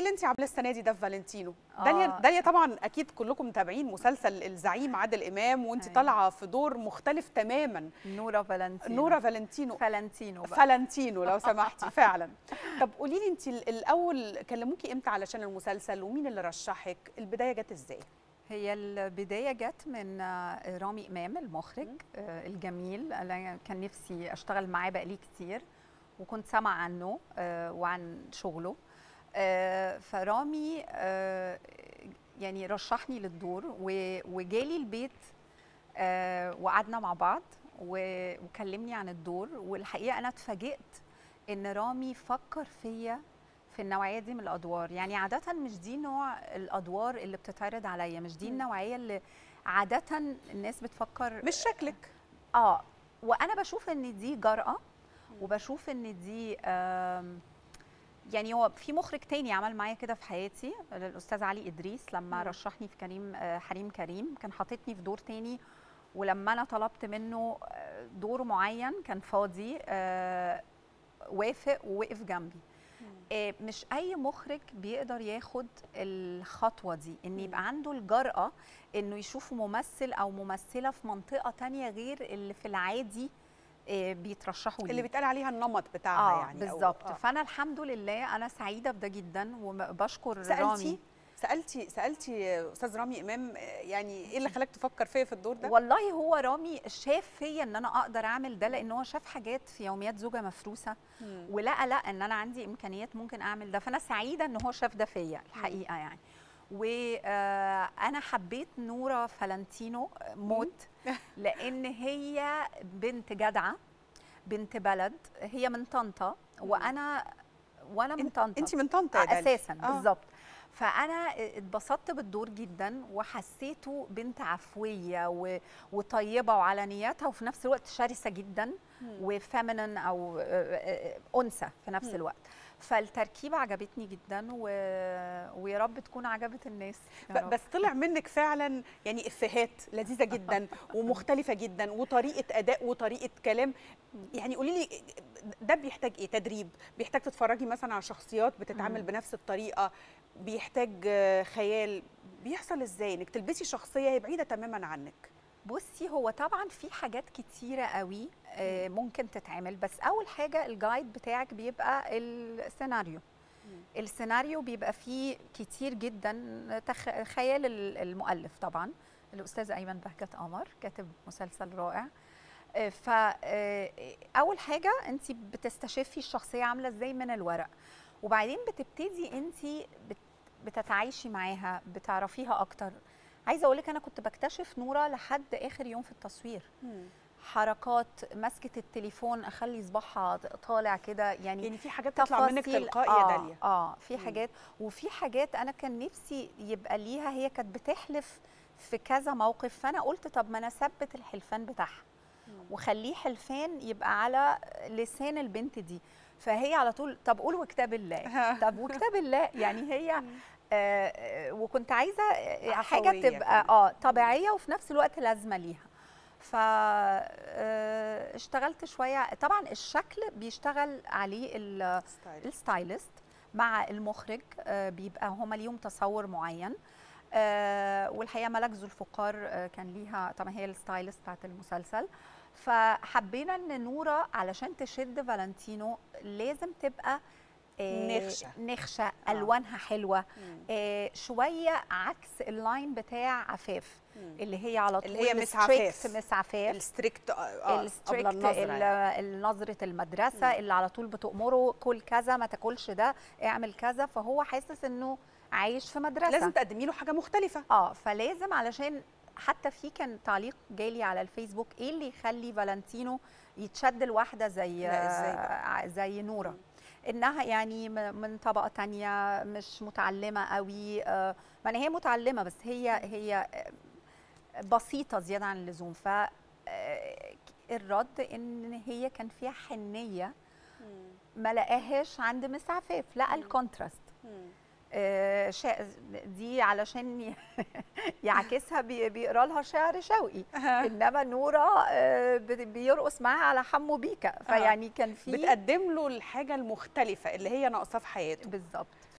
اللي انت عاملاه السنه دي ده في فالنتينو آه. داليا داليا طبعا اكيد كلكم متابعين مسلسل الزعيم عادل امام وانت أيوة. طالعه في دور مختلف تماما نورا فالنتينو نورا فالنتينو فالنتينو بقى فالنتينو لو سمحتي فعلا طب قولي لي انت الاول كلموكي امتى علشان المسلسل ومين اللي رشحك البدايه جت ازاي هي البدايه جت من آه، رامي امام المخرج آه، الجميل انا كان نفسي اشتغل معاه بقالي كتير وكنت سامعه عنه آه، وعن شغله آه، فرامي آه، يعني رشحني للدور و- وجالي البيت آه، وقعدنا مع بعض و- وكلمني عن الدور والحقيقه انا اتفاجئت ان رامي فكر فيا في النوعيه دي من الادوار يعني عاده مش دي نوع الادوار اللي بتتعرض عليا مش دي مم. النوعيه اللي عاده الناس بتفكر مش شكلك اه وانا بشوف ان دي جرأة وبشوف ان دي آم، يعني هو في مخرج تاني عمل معايا كده في حياتي الاستاذ علي ادريس لما مم. رشحني في كريم آه، حريم كريم كان حاططني في دور تاني ولما انا طلبت منه آه، دور معين كان فاضي آه، وافق ووقف جنبي آه، مش اي مخرج بيقدر ياخد الخطوه دي ان مم. يبقى عنده الجرأه انه يشوف ممثل او ممثله في منطقه تانية غير اللي في العادي آه، بيترشحوا اللي ليه بيتقال عليها النمط بتاعها اه يعني أو- بالظبط آه. فانا الحمد لله انا سعيده بده جدا وبشكر سالتي رامي سالتي سالتي استاذ رامي امام آه، يعني ايه اللي خلاك تفكر فيا في الدور ده والله هو رامي شاف فيا ان انا اقدر اعمل ده لان هو شاف حاجات في يوميات زوجه مفروسه مم. ولقى لا ان انا عندي امكانيات ممكن اعمل ده فانا سعيده ان هو شاف ده فيا الحقيقه يعني وانا حبيت نورا فالنتينو موت لان هي بنت جدعه بنت بلد هي من طنطا وانا وانا من طنطا انت من طنطا يا آه، داليا. اساسا آه. بالظبط فانا اتبسطت بالدور جدا وحسيته بنت عفويه و... وطيبه وعلى نياتها وفي نفس الوقت شرسه جدا مم. وفيمينين او آه، آه، آه، انثى في نفس مم. الوقت فالتركيبه عجبتني جدا و... ويا رب تكون عجبت الناس يا ب- رب. بس طلع منك فعلا يعني افيهات لذيذه جدا ومختلفه جدا وطريقه اداء وطريقه كلام يعني قولي لي ده بيحتاج ايه تدريب بيحتاج تتفرجي مثلا على شخصيات بتتعامل مم. بنفس الطريقه بيحتاج آه، خيال بيحصل ازاي انك تلبسي شخصيه هي بعيده تماما عنك بصي هو طبعا في حاجات كتيرة قوي آه، ممكن تتعمل بس أول حاجة الجايد بتاعك بيبقى السيناريو مم. السيناريو بيبقى فيه كتير جدا تخ... خيال ال- المؤلف طبعا الأستاذ أيمن بهجت قمر كاتب مسلسل رائع فأول حاجة أنت بتستشفي الشخصية عاملة إزاي من الورق وبعدين بتبتدي أنت بت... بتتعايشي معاها بتعرفيها أكتر عايزه اقول لك انا كنت بكتشف نوره لحد اخر يوم في التصوير حركات مسكه التليفون اخلي صباعها طالع كده يعني يعني في حاجات تطلع منك تفاصيل- تلقائي آه يا داليا اه في مم. حاجات وفي حاجات انا كان نفسي يبقى ليها هي كانت بتحلف في كذا موقف فانا قلت طب ما انا اثبت الحلفان بتاعها مم. وخليه حلفان يبقى على لسان البنت دي فهي على طول طب قول وكتاب الله طب وكتاب الله يعني هي آه، آه، وكنت عايزه آه، حاجه عفوية تبقى كمان. اه طبيعيه وفي نفس الوقت لازمه ليها ف آه، اشتغلت شويه طبعا الشكل بيشتغل عليه ال- ستايل. الستايلست مع المخرج آه، بيبقى هما ليهم تصور معين آه، والحقيقه ملك ذو الفقار آه، كان ليها طبعا هي الستايلست بتاعت المسلسل فحبينا ان نوره علشان تشد فالنتينو لازم تبقى آه، نخشة. نخشه الوانها حلوه مم. آه، شويه عكس اللاين بتاع عفاف مم. اللي هي على طول اللي هي مس strict عفاف. مس عفاف الستريكت اه الستريكت قبل النظرة يعني. نظره المدرسه مم. اللي على طول بتأمره كل كذا ما تاكلش ده اعمل كذا فهو حاسس انه عايش في مدرسه لازم تقدمي له حاجه مختلفه اه فلازم علشان حتى في كان تعليق جالي على الفيسبوك ايه اللي يخلي فالنتينو يتشد لواحده زي لا، إزاي بقى؟ آه، زي نوره مم. انها يعني م- من طبقه تانية مش متعلمه قوي آه، يعني هي متعلمه بس هي هي آه، بسيطه زياده عن اللزوم ف آه، الرد ان هي كان فيها حنيه مم. ما لقاهاش عند مس عفاف لقى مم. الكونتراست مم. آه، شا- دي علشان ي- يعكسها بي- بيقرا لها شعر شوقي انما نوره آه، بي- بيرقص معاها على حمو بيكا فيعني كان في بتقدم له الحاجه المختلفه اللي هي ناقصاه في حياته بالظبط